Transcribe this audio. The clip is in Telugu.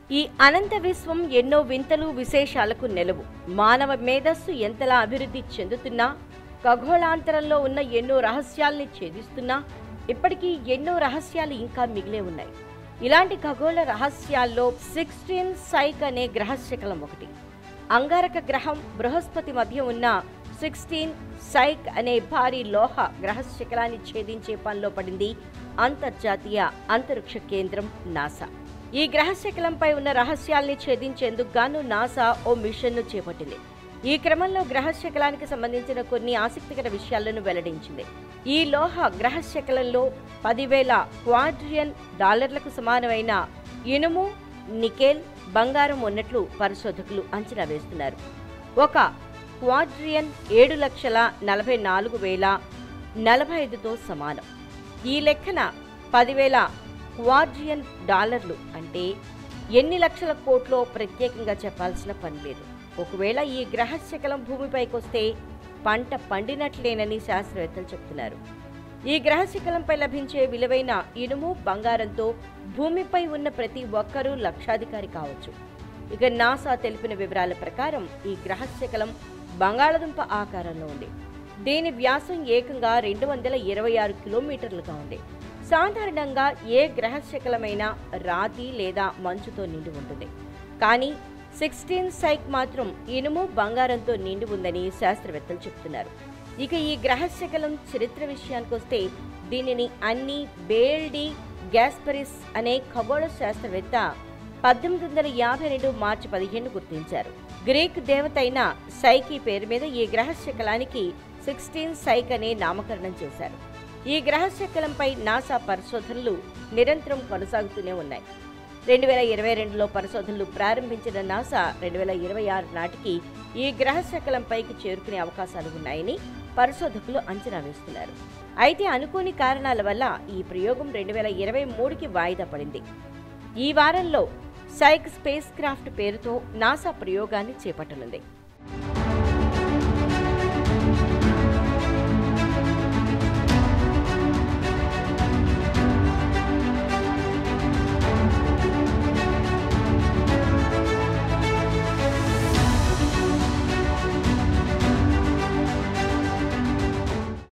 ఈ అనంత విశ్వం ఎన్నో వింతలు విశేషాలకు నెలవు మానవ మేధస్సు ఎంతలా అభివృద్ధి చెందుతున్నా ఖగోళాంతరంలో ఉన్న ఎన్నో రహస్యాల్ని ఛేదిస్తున్నా ఇప్పటికీ ఎన్నో రహస్యాలు ఇంకా మిగిలే ఉన్నాయి ఇలాంటి ఖగోళ రహస్యాల్లో సిక్స్టీన్ సైక్ అనే గ్రహశకలం ఒకటి అంగారక గ్రహం బృహస్పతి మధ్య ఉన్న సిక్స్టీన్ సైక్ అనే భారీ లోహ గ్రహశకలాన్ని ఛేదించే పనిలో పడింది అంతర్జాతీయ అంతరిక్ష కేంద్రం నాసా ఈ గ్రహశకలంపై ఉన్న రహస్యాల్ని ఛేదించేందుకు గాను నాసా ఓ మిషన్ను చేపట్టింది ఈ క్రమంలో గ్రహశకలానికి సంబంధించిన కొన్ని ఆసక్తికర విషయాలను వెల్లడించింది ఈ లోహ గ్రహశకలంలో పదివేల క్వాడ్రియన్ డాలర్లకు సమానమైన ఇనుము నికెల్ బంగారం ఉన్నట్లు పరిశోధకులు అంచనా వేస్తున్నారు ఒక క్వాడ్రియన్ ఏడు లక్షల నలభై నాలుగు వేల నలభై ఐదుతో సమానం ఈ లెక్కన పదివేల క్వాడ్రియన్ డాలర్లు అంటే ఎన్ని లక్షల కోట్లో ప్రత్యేకంగా చెప్పాల్సిన పని లేదు ఒకవేళ ఈ గ్రహ శకలం భూమిపైకి వస్తే పంట పండినట్లేనని శాస్త్రవేత్తలు చెప్తున్నారు ఈ గ్రహ శకలంపై లభించే విలువైన ఇనుము బంగారంతో భూమిపై ఉన్న ప్రతి ఒక్కరూ లక్షాధికారి కావచ్చు ఇక నాసా తెలిపిన వివరాల ప్రకారం ఈ గ్రహ శకలం బంగాళదుంప ఆకారంలో ఉంది దీని వ్యాసం ఏకంగా రెండు వందల ఇరవై ఆరు కిలోమీటర్లుగా ఉంది సాధారణంగా ఏ గ్రహ శకలమైన రాతి లేదా మంచుతో నిండి ఉంటుంది కానీ సిక్స్టీన్ సైక్ మాత్రం ఇనుము బంగారంతో నిండి ఉందని శాస్త్రవేత్తలు చెప్తున్నారు ఇక ఈ గ్రహశకలం చరిత్ర విషయానికి వస్తే దీనిని అన్ని బేల్డి గ్యాస్పరిస్ అనే ఖగోళ శాస్త్రవేత్త పద్దెనిమిది వందల యాభై రెండు మార్చి పదిహేను గుర్తించారు గ్రీక్ దేవత అయిన సైకి పేరు మీద ఈ గ్రహశకలానికి సిక్స్టీన్ సైక్ అనే నామకరణం చేశారు ఈ గ్రహశకలంపై నాసా పరిశోధనలు నిరంతరం కొనసాగుతూనే ఉన్నాయి రెండు వేల ఇరవై రెండులో పరిశోధనలు ప్రారంభించిన నాసా రెండు వేల ఇరవై ఆరు నాటికి ఈ గ్రహశకలంపైకి చేరుకునే అవకాశాలు ఉన్నాయని పరిశోధకులు అంచనా వేస్తున్నారు అయితే అనుకోని కారణాల వల్ల ఈ ప్రయోగం రెండు వేల ఇరవై మూడుకి వాయిదా పడింది ఈ వారంలో సైక్ స్పేస్ క్రాఫ్ట్ పేరుతో నాసా ప్రయోగాన్ని చేపట్టనుంది